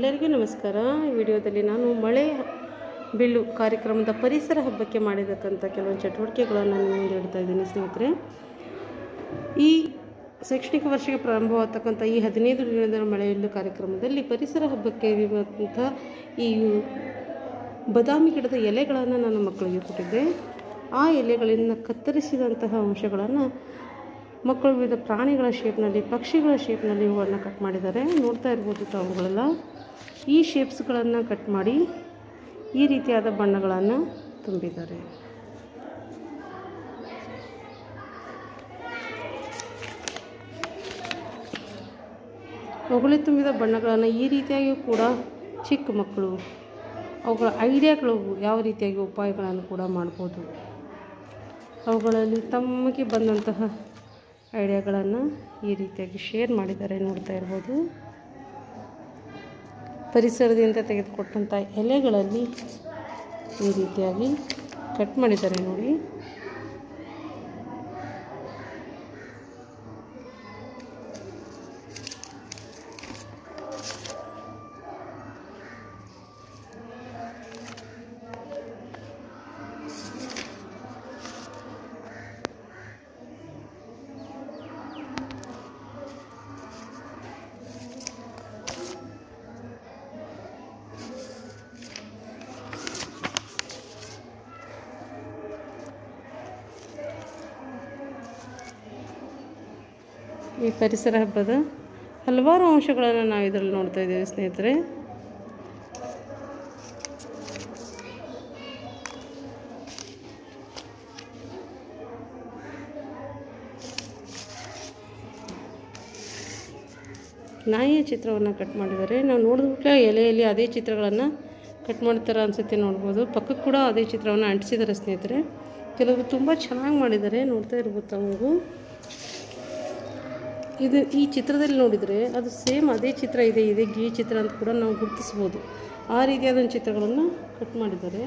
ಎಲ್ಲರಿಗೂ ನಮಸ್ಕಾರ ಈ ವಿಡಿಯೋದಲ್ಲಿ ನಾನು ಮಳೆ ಬೀಳು ಕಾರ್ಯಕ್ರಮದ ಪರಿಸರ ಹಬ್ಬಕ್ಕೆ ಮಾಡಿರ್ತಕ್ಕಂಥ ಕೆಲವೊಂದು ಚಟುವಟಿಕೆಗಳನ್ನು ನಾನು ಮುಂದೆ ಇಡ್ತಾ ಇದ್ದೀನಿ ಸ್ನೇಹಿತರೆ ಈ ಶೈಕ್ಷಣಿಕ ವರ್ಷಕ್ಕೆ ಪ್ರಾರಂಭವಾಗ್ತಕ್ಕಂಥ ಈ ಹದಿನೈದು ದಿನದ ಮಳೆಯಲ್ಲು ಕಾರ್ಯಕ್ರಮದಲ್ಲಿ ಪರಿಸರ ಹಬ್ಬಕ್ಕೆ ಇರುವಂಥ ಈ ಬದಾಮಿ ಗಿಡದ ಎಲೆಗಳನ್ನು ನಾನು ಮಕ್ಕಳಿಗೆ ಕೊಟ್ಟಿದ್ದೆ ಆ ಎಲೆಗಳಿಂದ ಕತ್ತರಿಸಿದಂತಹ ಅಂಶಗಳನ್ನು ಮಕ್ಕಳು ವಿವಿಧ ಪ್ರಾಣಿಗಳ ಶೇಪ್ನಲ್ಲಿ ಪಕ್ಷಿಗಳ ಶೇಪ್ನಲ್ಲಿ ಹೂವನ್ನು ಕಟ್ ಮಾಡಿದ್ದಾರೆ ನೋಡ್ತಾ ಇರ್ಬೋದು ತಾವುಗಳೆಲ್ಲ ಈ ಶೇಪ್ಸ್ಗಳನ್ನು ಕಟ್ ಮಾಡಿ ಈ ರೀತಿಯಾದ ಬಣ್ಣಗಳನ್ನು ತುಂಬಿದ್ದಾರೆ ಅವುಗಳೇ ತುಂಬಿದ ಬಣ್ಣಗಳನ್ನು ಈ ರೀತಿಯಾಗಿಯೂ ಕೂಡ ಚಿಕ್ಕ ಮಕ್ಕಳು ಅವುಗಳ ಐಡಿಯಾಗಳು ಯಾವ ರೀತಿಯಾಗಿ ಉಪಾಯಗಳನ್ನು ಕೂಡ ಮಾಡ್ಬೋದು ಅವುಗಳಲ್ಲಿ ತಮಗೆ ಬಂದಂತಹ ಐಡಿಯಾಗಳನ್ನು ಈ ರೀತಿಯಾಗಿ ಶೇರ್ ಮಾಡಿದ್ದಾರೆ ನೋಡ್ತಾ ಇರ್ಬೋದು ಪರಿಸರದಿಂದ ತೆಗೆದುಕೊಟ್ಟಂಥ ಎಲೆಗಳಲ್ಲಿ ಈ ರೀತಿಯಾಗಿ ಕಟ್ ಮಾಡಿದ್ದಾರೆ ನೋಡಿ ಈ ಪರಿಸರ ಹಬ್ಬದ ಹಲವಾರು ಅಂಶಗಳನ್ನು ನಾವು ಇದರಲ್ಲಿ ನೋಡ್ತಾ ಇದ್ದೇವೆ ಸ್ನೇಹಿತರೆ ನಾಯಿಯ ಚಿತ್ರವನ್ನು ಕಟ್ ಮಾಡಿದ್ದಾರೆ ನಾವು ನೋಡಿದ್ರೆ ಎಲೆಯಲ್ಲಿ ಅದೇ ಚಿತ್ರಗಳನ್ನು ಕಟ್ ಮಾಡ್ತಾರೆ ಅನಿಸುತ್ತೆ ನೋಡ್ಬೋದು ಪಕ್ಕಕ್ಕೆ ಕೂಡ ಅದೇ ಚಿತ್ರವನ್ನು ಅಂಟಿಸಿದ್ದಾರೆ ಸ್ನೇಹಿತರೆ ಕೆಲವರು ತುಂಬ ಚೆನ್ನಾಗಿ ಮಾಡಿದ್ದಾರೆ ನೋಡ್ತಾ ಇರ್ಬೋದು ತಾವು ಇದು ಈ ಚಿತ್ರದಲ್ಲಿ ನೋಡಿದರೆ ಅದು ಸೇಮ್ ಅದೇ ಚಿತ್ರ ಇದೆ ಇದೆ ಗಿ ಚಿತ್ರ ಅಂತ ಕೂಡ ನಾವು ಗುರುತಿಸ್ಬೋದು ಆ ರೀತಿಯಾದ ಚಿತ್ರಗಳನ್ನು ಕಟ್ ಮಾಡಿದ್ದಾರೆ